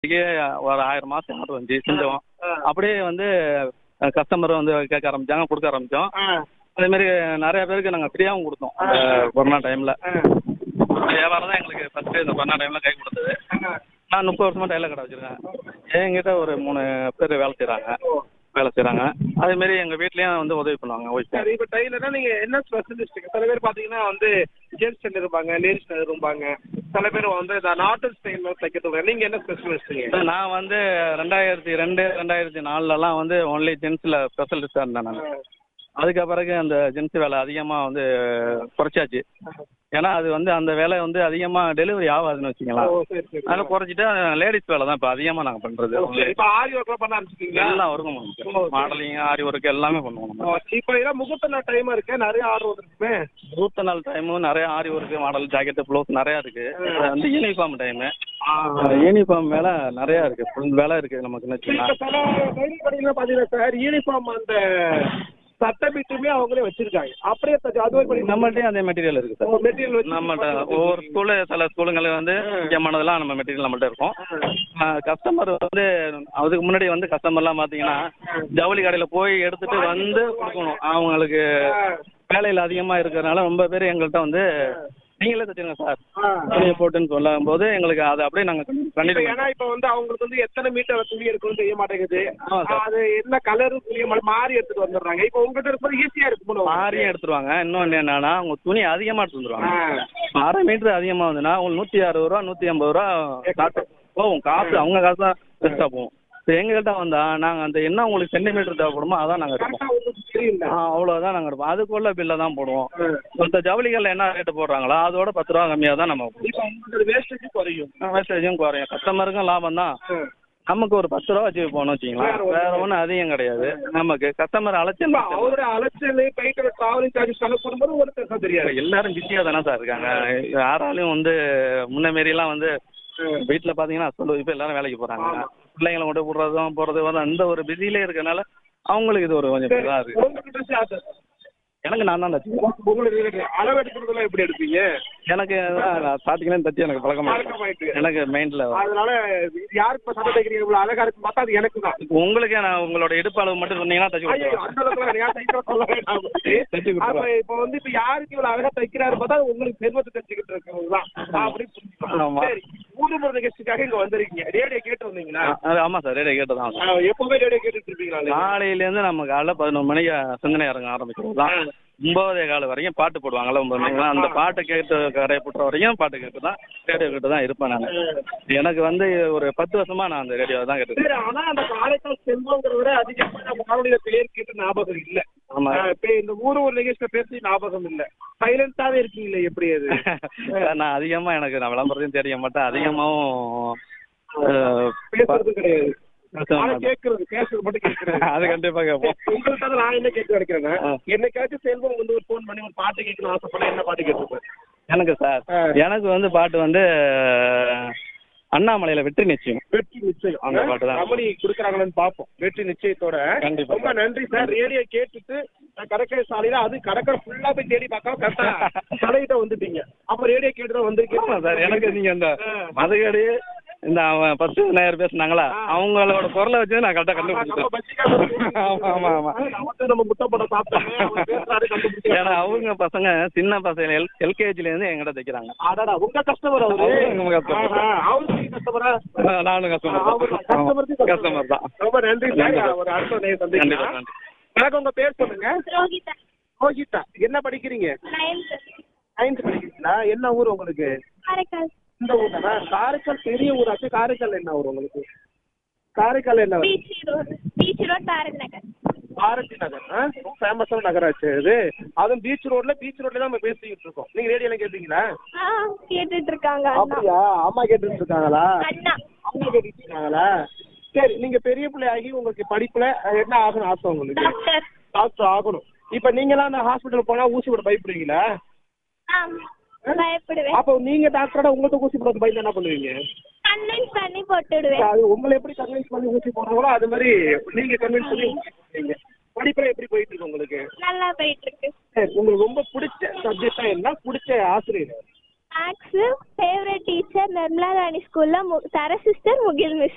இதுக்கே ஒரு ஆயிரம் மாசம் ஆர்டர் வந்துச்சு செஞ்சோம் அப்படியே வந்து கஸ்டமர் வந்து கேட்க ஆரம்பிச்சாங்க கொடுக்க ஆரம்பிச்சோம் அதே மாதிரி நிறைய பேருக்கு நாங்கள் ஃப்ரீயாகவும் கொடுத்தோம் அந்த கொரோனா டைமில் வியாபாரம் தான் எங்களுக்கு ஃபஸ்ட்டு இந்த கொரோனா டைமில் கை கொடுத்தது நான் முப்பது வருஷமா டைலர் கடை வச்சுருக்கேன் என்கிட்ட ஒரு மூணு பேர் வேலை செய்கிறாங்க வேலை செய்கிறாங்க அதே மாதிரி எங்கள் வீட்லேயும் வந்து உதவி பண்ணுவாங்க ஒய்ஃப் சரி இப்போ டைலர்னா நீங்க என்ன ஸ்பெஷலிஸ்ட் சில பேர் பாத்தீங்கன்னா வந்து ஜென்ஸ் டெய்லர் இருப்பாங்க லேடிஸ் டெய்லர் இருப்பாங்க சில பேர் வந்து இந்த நாட்டு ஸ்டைல் தைக்கிறது நீங்க என்ன ஸ்பெஷலிஸ்ட் நான் வந்து ரெண்டாயிரத்தி ரெண்டு ரெண்டாயிரத்தி நாலுலலாம் வந்து ஒன்லி ஜென்ஸில் ஸ்பெஷலிஸ்டாக இருந்தேன் நான் அதுக்கு பிறகு அந்த ஜென்ஸ் வேலை அதிகமாக வந்து குறைச்சாச்சு ஏன்னா அது வந்து அந்த வேலை வந்து அதிகமாக டெலிவரி ஆகாதுன்னு வச்சுக்கலாம் ஓ சரி சரி அதனால் குறைச்சிட்டு லேடிஸ் வேலை தான் இப்போ அதிகமாக நாங்கள் பண்ணுறது இப்போ ஆரி ஒர்க்லாம் பண்ண ஆரம்பிச்சிட்டீங்களா எல்லாம் ஒர்க்கும் மாடலிங் ஆரி ஒர்க் எல்லாமே பண்ணுவோம் நம்ம இப்போ ஏன்னா முகூர்த்த நாள் டைம் இருக்கு நிறைய ஆர்டர் வந்துருக்குமே மூத்த நாள் டைமும் நிறைய aari work model jacket blouse நிறையா இருக்கு அது வந்து யூனிஃபார்ம் டைமு யூனிஃபார்ம் வேலை நிறையா இருக்கு ஃபுல் வேலை இருக்கு நமக்குன்னு வச்சுக்கலாம் இப்ப சில டைலர் கடையில பாத்தீங்கன்னா சார் யூனிஃபார்ம் அந்த சட்டை பிட்டுமே அவங்களே வச்சிருக்காங்க அப்படியே தச்சு அது மாதிரி நம்மள்ட்டையும் அதே மெட்டீரியல் இருக்கு சார் மெட்டீரியல் வச்சு நம்மகிட்ட ஒவ்வொரு ஸ்கூலு சில ஸ்கூலுங்களில் வந்து முக்கியமானதெல்லாம் நம்ம மெட்டீரியல் நம்மள்ட்ட இருக்கும் கஸ்டமர் வந்து அதுக்கு முன்னாடி வந்து கஸ்டமர்லாம் பார்த்தீங்கன்னா ஜவுளி கடையில் போய் எடுத்துட்டு வந்து கொடுக்கணும் அவங்களுக்கு வேலையில் அதிகமாக இருக்கிறதுனால ரொம்ப பேர் எங்கள்கிட்ட வந்து நீங்களே தச்சுருங்க சார் துணியை போட்டுன்னு சொல்லும் போது எங்களுக்கு அதை அப்படியே நாங்கள் இப்ப பண்ணிடுவோம் ஏன்னா இப்ப வந்து அவங்களுக்கு வந்து எத்தனை மீட்டர் துணி இருக்குன்னு தெரிய மாட்டேங்குது ஆமா சார். அது என்ன கலரு துணியை மா- மாறி எடுத்துட்டு வந்துடுறாங்க இப்ப உங்ககிட்ட இருக்கும்போது ஈஸியா இருக்கு போல மாறியும் எடுத்துருவாங்க இன்னொன்று என்னன்னா அவங்க துணி அதிகமாக எடுத்து வந்துருவாங்க அரை மீட்டர் அதிகமாக வந்துன்னா உங்களுக்கு நூற்றி அறுபது ரூபா நூற்றி ஐம்பது ரூபா காசு போகும் காசு அவங்க காசு தான் பெருசாக போகும் இப்போ எங்ககிட்ட வந்தால் நாங்கள் அந்த என்ன உங்களுக்கு சென்டிமீட்டர் தேவைப்படுமோ அதான் நாங்கள் எடுப்போம் கரெக்டா உங்களுக்கு தெரியல ஆ அவ்வளோதான் நாங்கள் எடுப்போம் அதுக்குள்ள பில்லை தான் போடுவோம் மற்ற ஜவுளிகளில் என்ன ரேட்டு போடுறாங்களோ அதோட பத்து ரூபா கம்மியாக தான் நம்ம இப்ப உங்களுக்கு வேஸ்டேஜ் குறையும் மெசேஜும் குறையும் கஸ்டமருக்கும் லாபம் தான் நமக்கு ஒரு பத்து ரூபா வச்சு போகணும் வச்சுங்களேன் வேற ஒன்றும் அதிகம் கிடையாது நமக்கு கஸ்டமர் அலைச்சல் இப்ப அவரோட அலைச்சல் போயிட்டு டிராவலிங் சார்ஜஸ் கணக்கு போடும்போது ஒரு பெருசா தெரியாது எல்லாரும் பிஸியாக தானே சார் இருக்காங்க யாராலையும் வந்து முன்ன மாரிலாம் வந்து வீட்டில் பார்த்தீங்கன்னா ஹஸ்பண்ட் ஒய்ஃப் எல்லாரும் வேலைக்கு போகிறாங்க பிள்ளைங்களை கொண்டு விடுறதும் போகிறது வந்து அந்த ஒரு பிஸியிலே இருக்கனால அவங்களுக்கு இது ஒரு கொஞ்சம் இதாக இருக்குது உங்ககிட்ட சார் எனக்கு நான் தான் தச்சுக்கிறேன் உங்களுக்கு அளவு எடுக்கிறதுலாம் எப்படி எடுப்பீங்க எனக்கு ஸ்டார்டிங்லேயும் தச்சு எனக்கு பழக்கமாக பழக்கமாயிட்டு. எனக்கு மைண்டில் அதனால யாருக்கு இப்ப சட்டை தைக்கிறீங்க இவ்வளவு அழகா இருக்கு பார்த்தா அது எனக்கு தான் உங்களுக்கு நான் உங்களோட இடுப்பு அளவு மட்டும் சொன்னீங்கன்னா தச்சு ஐயோ, கொடுத்துருவேன் அந்த அளவுக்கு நான் தைக்கிற சொல்ல வேண்டாம். தைச்சு கொடுத்துருவேன். அப்ப இப்ப வந்து இப்ப யாருக்கு இவ்வளவு அழகா தைக்கிறாரு பார்த்தா அது உங்களுக்கு பெருமத்தை தெரிஞ்சுக்கிட்டு இருக்கிறதுதான் அப்படின்னு புரிஞ்சுக்கலாம். ஆமா. சரி ஊடுமுறை நிகழ்ச்சிக்காக இங்க வந்திருக்கீங்க ரேடியோ கேட்டு வந்தீங்களா ஆமாம் சார் ரேடியோ கேட்டு தான் ஆ, எப்பவுமே ரேடியோ கேட்டுட்டு இருப்பீங்களா காலையிலேருந்து நம்ம காலைல பதினொரு மணிக்கு சிந்தனை இறங்க ஆரம்பிச்சிடும் தான் ஒன்பதே கால வரைக்கும் பாட்டு போடுவாங்கல்ல ஒன்பது மணிக்கு அந்த பாட்டை கேட்டு கரையை புட்டுற வரைக்கும் பாட்டு கேட்டு தான் ரேடியோ கேட்டு தான் இருப்பேன் நான் எனக்கு வந்து ஒரு பத்து வருஷமா நான் அந்த ரேடியோ தான் கேட்டு சரி ஆனா அந்த காரைக்கால் செல்வங்கிறத விட அதிகமா நம்ம மாணவருடைய பெயர் கேட்டு ஞாபகம் இல்ல ஆமா. ஆ, இப்ப இந்த ஊர் ஒரு நிகழ்ச்சியில பேசி ஞாபகம் இல்ல சைலண்டாவே இருக்கீங்களே எப்படி அது நான் அதிகமா எனக்கு நான் விளம்பரத்தையும் தெரிய மாட்டேன் அதிகமாகவும் அஹ், பேசுறது கிடையாது பேச ஆனா மாட்டேன். கேட்கறது பேசுறது மட்டும் கேட்கறது அது கண்டிப்பா கேட்போம் உங்கள்கிட்ட தான் நான் என்ன கேட்க நினைக்கிறேன்னா ஆ. என்னைக்காச்சும் செல்வம் வந்து ஒரு ஃபோன் பண்ணி ஒரு பாட்டு கேட்கணும் ஆசைப்பட என்ன பாட்டு கேட்டுருப்பேன் எனக்கு சார் ஆ. எனக்கு வந்து பாட்டு வந்து அண்ணாமலையில வெற்றி நிச்சயம் வெற்றி நிச்சயம் அந்த பாட்டு தான். ரமணி கொடுக்குறாங்களான்னு பார்ப்போம் வெற்றி நிச்சயத்தோட கண்டிப்பா. ரொம்ப நன்றி சார் ரேடியோ கேட்டுட்டு நான் கடற்கரை சாலையில அது கடற்கரை ஃபுல்லா போய் தேடி பார்க்காம கரெக்டா கடைகிட்ட வந்துட்டீங்க அப்ப ரேடியோ கேட்டு தான் ஆமா வந்திருக்கேன் சார் எனக்கு நீங்க இந்த ஆ. மதுகடி இந்த அவன் ஃபர்ஸ்ட் நேயர் பேசுனாங்களா ஆ. அவங்களோட குரலை வச்சு நான் கரெக்டாக நம்ம கண்டுபிடிச்சேன் பச்சிக்காரர் ஆமா ஆமா ஆமா நமக்கு நம்ம முட்டை படம் சாப்பிட்டாங்க அவர் பேசுறாரு கண்டுபிடிச்சாரு. ஏன்னா அவங்க பசங்க சின்ன பசங்க எல் எல்கேஜில இருந்து எங்கிட்ட தைக்கிறாங்க அடடா உங்க கஸ்டமர் அவரு அவரு உங்க customer. ஆஹா, அவரு கஸ்டமரா ஆ, நானும் கஸ்டமர் தான் கஸ்டமர் தான் ரொம்ப நன்றி நன்றி சார் சார். ஒரு அடுத்த நேரம் கண்டிப்பா சந்திக்கலாம் நன்றி வணக்கம் உங்க பேர் சொல்லுங்க ரோஹிதா ரோஹிதா என்ன படிக்கிறீங்க நைன்த் நைன்த் படிக்கிறீங்களா என்ன ஊர் உங்களுக்கு காரைக்கால் இந்த ஊர் தானே காரைக்கால் பெரிய ஊராச்சு காரைக்கால் என்ன ஊர் உங்களுக்கு காரைக்கால் என்ன ஊர்? Beach road beach road Bharat Nagar Bharathi Nagar ஆ? ரொம்ப ஃபேமஸான நகராச்சு இது அதுவும் பீச் ரோட்ல பீச் ரோட்ல தான் நம்ம பேசிக்கிட்டு இருக்கோம் நீங்க ரேடியோல கேட்டீங்களா ஆ கேட்டுட்டு இருக்காங்க அண்ணா அப்படியா அம்மா கேட்டுட்டு இருக்காங்களா அண்ணா அம்மா கேட்டுட்டு இருக்காங்களா சரி நீங்க பெரிய பிள்ளை ஆகி உங்களுக்கு படிப்புல அஹ், என்ன ஆகணும் ஆசை உங்களுக்கு டாக்டர் டாக்டர் ஆகணும் இப்ப நீங்களாம் அந்த ஹாஸ்பிட்டல் போனா ஊசி போட பயப்படுவீங்களா ஆ பயப்படுவேன் அப்போ நீங்க டாக்டரோட உங்கள்கிட்ட ஊசி போட பயந்து என்ன பண்ணுவீங்க கன்வின்ஸ் பண்ணி போட்டுடுவேன் அது உங்களை எப்படி கன்வின்ஸ் பண்ணி ஊசி போடுறாங்களோ அது மாதிரி நீங்க கன்வின்ஸ் பண்ணி ஊசி போடுவீங்க படிப்புல எப்படி போயிட்டு இருக்கு உங்களுக்கு நல்லா போயிட்டு இருக்கு சரி உங்களுக்கு ரொம்ப பிடிச்ச சப்ஜெக்டா என்ன பிடிச்ச ஆசிரியர் maths favourite teacher Nirmala Rani ஸ்கூல்ல தர சிஸ்டர் முகில் மிஸ்